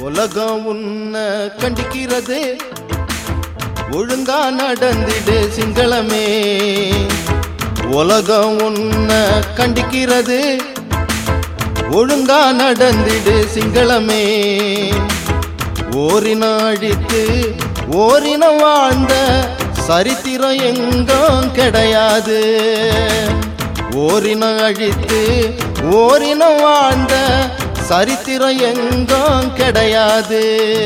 உலகம் உன்னை கண்டிக்கிறது ஒழுங்கா நடந்திடு சிங்களமே உலகம் உன்னை கண்டிக்கிறது ஒழுங்கா நடந்திடு சிங்களமே ஓரின அழித்து ஓரின வாழ்ந்த சரித்திரம் எங்கும் கிடையாது ஓரின அழித்து ஓரின வாழ்ந்த சரித்திரம் எங்கும் கிடையாது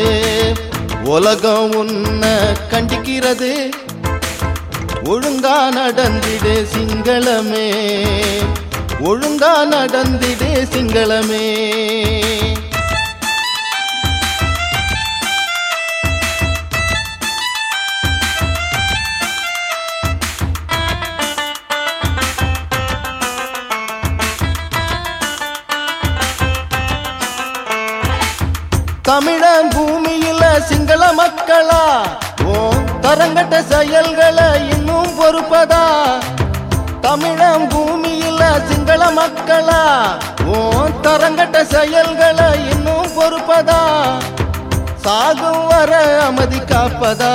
உலகம் உன்னை கண்டிக்கிறது ஒழுங்கா நடந்திடு சிங்களமே ஒழுங்கா நடந்திடு சிங்களமே தமிழன் பூமியில சிங்கள மக்களா ஓ தரங்கட்ட செயல்களை இன்னும் பொறுப்பதா தமிழன் பூமியில சிங்கள மக்களா ஓ தரங்கட்ட செயல்களை இன்னும் பொறுப்பதா சாகும் வர அமைதி காப்பதா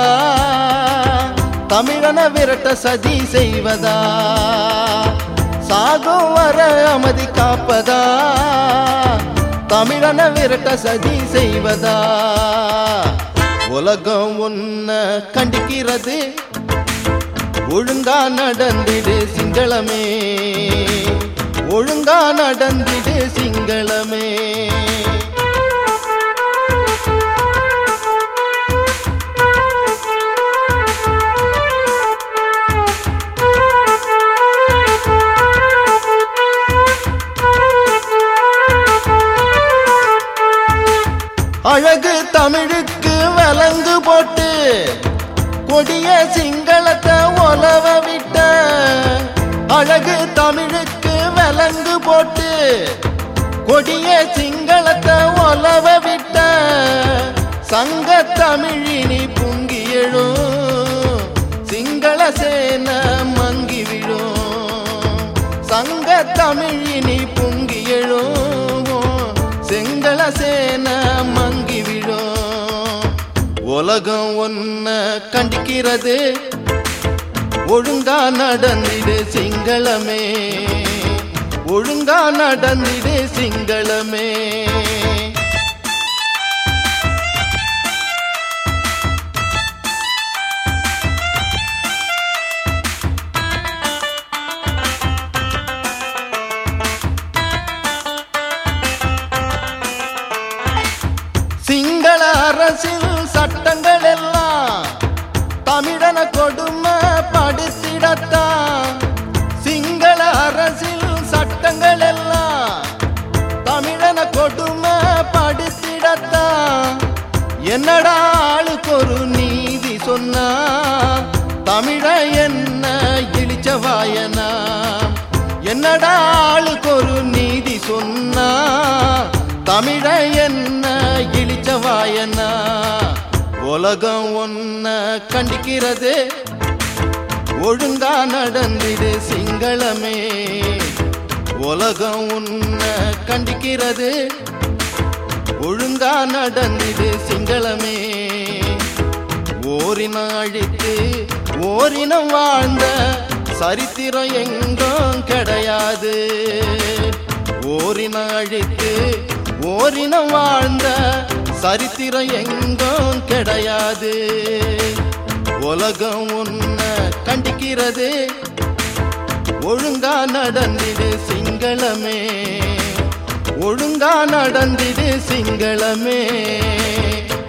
தமிழன விரட்ட சதி செய்வதா சாகும் வர அமைதி காப்பதா தமிழன விரட்ட சதி செய்வதா உலகம் உன்ன கண்டிக்கிறது ஒழுங்கா நடந்திடு சிங்களமே ஒழுங்கா நடந்திடு சிங்களமே அழகு தமிழுக்கு விலங்கு போட்டு கொடிய சிங்களத்தை ஒலவ விட்ட அழகு தமிழுக்கு விலங்கு போட்டு கொடிய சிங்களத்தை ஒலவ விட்ட சங்க தமிழினி பொங்கி எழும் சிங்கள சேன மங்கி விழும் சங்க தமிழினி பொங்கி எழும் செங்கள சேன மங்கி விழும் உலகம் ஒன்ன கண்டிக்கிறது ஒழுங்கா நடந்திடு சிங்களமே ஒழுங்கா நடந்திடு சிங்களமே சிங்கள அரசின் சட்டங்கள் எல்லாம் தமிழன கொடுமை படுத்திடத்தான் சிங்கள அரசின் சட்டங்கள் எல்லாம் தமிழன கொடுமை படுத்திடத்தான் என்னடா ஆளுக்கு ஒரு நீதி சொன்னா தமிழ என்ன இழிச்சவாயனா என்னடா ஆளுக்கு ஒரு நீதி சொன்னா தமிழ என்ன இழிச்சவாயனா உலகம் ஒன்ன கண்டிக்கிறது ஒழுங்கா நடந்திடு சிங்களமே உலகம் உன்ன கண்டிக்கிறது ஒழுங்கா நடந்திடு சிங்களமே ஓரின அழித்து ஓரினம் வாழ்ந்த சரித்திரம் எங்கும் கிடையாது ஓரின அழித்து ஓரினம் வாழ்ந்த சரித்திரம் எங்கும் கிடையாது உலகம் உன்ன கண்டிக்கிறது ஒழுங்கா நடந்திடு சிங்களமே ஒழுங்கா நடந்திடு சிங்களமே